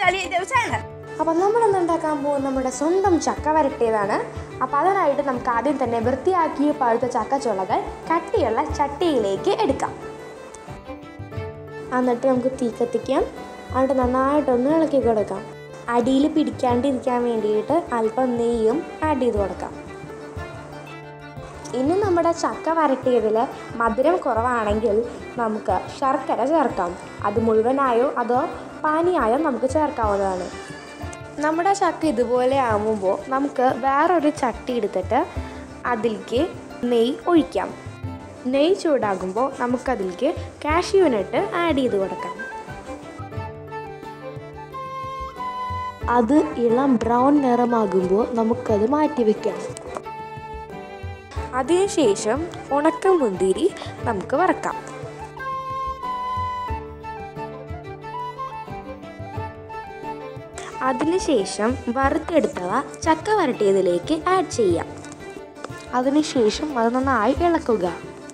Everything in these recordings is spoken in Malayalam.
ചാലി ചാനൽ അപ്പം നമ്മളിന്ന് ഉണ്ടാക്കാൻ പോകുന്നത് നമ്മുടെ സ്വന്തം ചക്ക വരട്ടിയതാണ് അപ്പോൾ അതിനായിട്ട് നമുക്ക് ആദ്യം തന്നെ വൃത്തിയാക്കി പഴുത്ത ചക്കച്ചുളകൾ കട്ടിയുള്ള ചട്ടിയിലേക്ക് എടുക്കാം എന്നിട്ട് നമുക്ക് തീ കത്തിക്കാം എന്നിട്ട് നന്നായിട്ടൊന്ന് ഇളക്കി കൊടുക്കാം അടിയിൽ പിടിക്കാണ്ടിരിക്കാൻ വേണ്ടിയിട്ട് അല്പം നെയ്യും ആഡ് ചെയ്ത് കൊടുക്കാം ഇനി നമ്മുടെ ചക്ക വരട്ടിയതിൽ മധുരം കുറവാണെങ്കിൽ നമുക്ക് ശർക്കര ചേർക്കാം അത് മുഴുവനായോ അതോ പാനിയായോ നമുക്ക് ചേർക്കാവുന്നതാണ് നമ്മുടെ ചക്ക ഇതുപോലെ ആകുമ്പോൾ നമുക്ക് വേറൊരു ചട്ടി എടുത്തിട്ട് അതിലേക്ക് നെയ്യ് ഒഴിക്കാം നെയ്യ് ചൂടാകുമ്പോൾ നമുക്കതിലേക്ക് കാഷ്യൂനട്ട് ആഡ് ചെയ്ത് കൊടുക്കാം അത് ഇളം ബ്രൗൺ നിറമാകുമ്പോൾ നമുക്കത് മാറ്റി വെക്കാം അതിനുശേഷം ഉണക്കമുന്തിരി നമുക്ക് വറക്കാം അതിനുശേഷം വറുത്തെടുത്തവ ചക്ക വരട്ടിയതിലേക്ക് ആഡ് ചെയ്യാം അതിനുശേഷം അത് നന്നായി ഇളക്കുക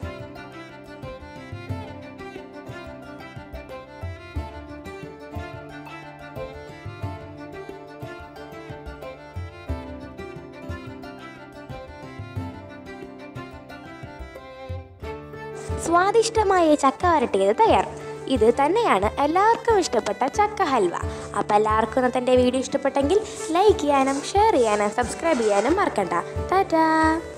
സ്വാദിഷ്ടമായ ചക്ക വരട്ടിയത് തയ്യാർ ഇത് തന്നെയാണ് എല്ലാവർക്കും ഇഷ്ടപ്പെട്ട ചക്ക ഹൽവ അപ്പോൾ എല്ലാവർക്കും ഇന്നത്തെ എൻ്റെ വീഡിയോ ഇഷ്ടപ്പെട്ടെങ്കിൽ ലൈക്ക് ചെയ്യാനും ഷെയർ ചെയ്യാനും സബ്സ്ക്രൈബ് ചെയ്യാനും മറക്കണ്ട ടാറ്റാ